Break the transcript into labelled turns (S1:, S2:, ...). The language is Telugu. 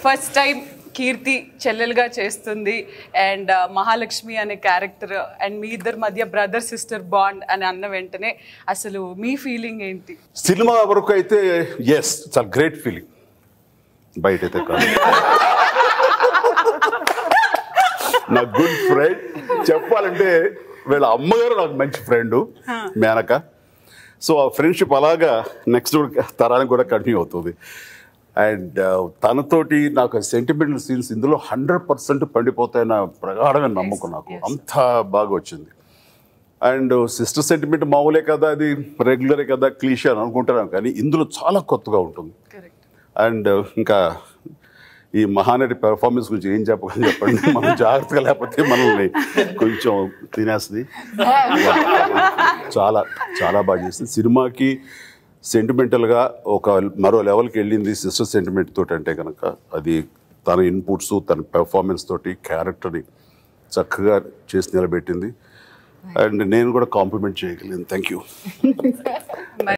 S1: ఫస్ట్ టైం కీర్తి చెల్లెలుగా చేస్తుంది అండ్ మహాలక్ష్మి అనే క్యారెక్టర్ అండ్ మీ ఇద్దరి మధ్య బ్రదర్ సిస్టర్ బాండ్ అని అన్న వెంటనే అసలు మీ ఫీలింగ్ ఏంటి
S2: సినిమా వరకు అయితే ఎస్ చాలా గ్రేట్ ఫీలింగ్ బయట అయితే కాదు నా గుడ్ ఫ్రెండ్ చెప్పాలంటే వీళ్ళ అమ్మగారు నాకు మంచి ఫ్రెండ్ మేనక సో ఆ ఫ్రెండ్షిప్ అలాగా నెక్స్ట్ తరానికి కూడా కంటిన్యూ అవుతుంది అండ్ తనతోటి నాకు సెంటిమెంటల్ సీన్స్ ఇందులో హండ్రెడ్ పర్సెంట్ పండిపోతాయన్న ప్రగాఢమైన నమ్మకం నాకు అంత బాగా వచ్చింది అండ్ సిస్టర్ సెంటిమెంట్ మామూలే కదా అది రెగ్యులరే కదా క్లీషే అని అనుకుంటున్నాను కానీ ఇందులో చాలా కొత్తగా ఉంటుంది
S1: కరెక్ట్
S2: అండ్ ఇంకా ఈ మహానటి పెర్ఫార్మెన్స్ గురించి ఏం చెప్పగలను చెప్పండి మనం జాగ్రత్తగా లేకపోతే మనల్ని కొంచెం తినేస్తుంది చాలా చాలా బాగా చేసింది సినిమాకి సెంటిమెంటల్గా ఒక మరో లెవెల్కి వెళ్ళింది సిస్టర్ సెంటిమెంట్ తోటి అంటే కనుక అది తన ఇన్పుట్స్ తన పెర్ఫార్మెన్స్ తోటి క్యారెక్టర్ని చక్కగా చేసి నిలబెట్టింది అండ్ నేను కూడా కాంప్లిమెంట్ చేయగలిగాను థ్యాంక్ యూ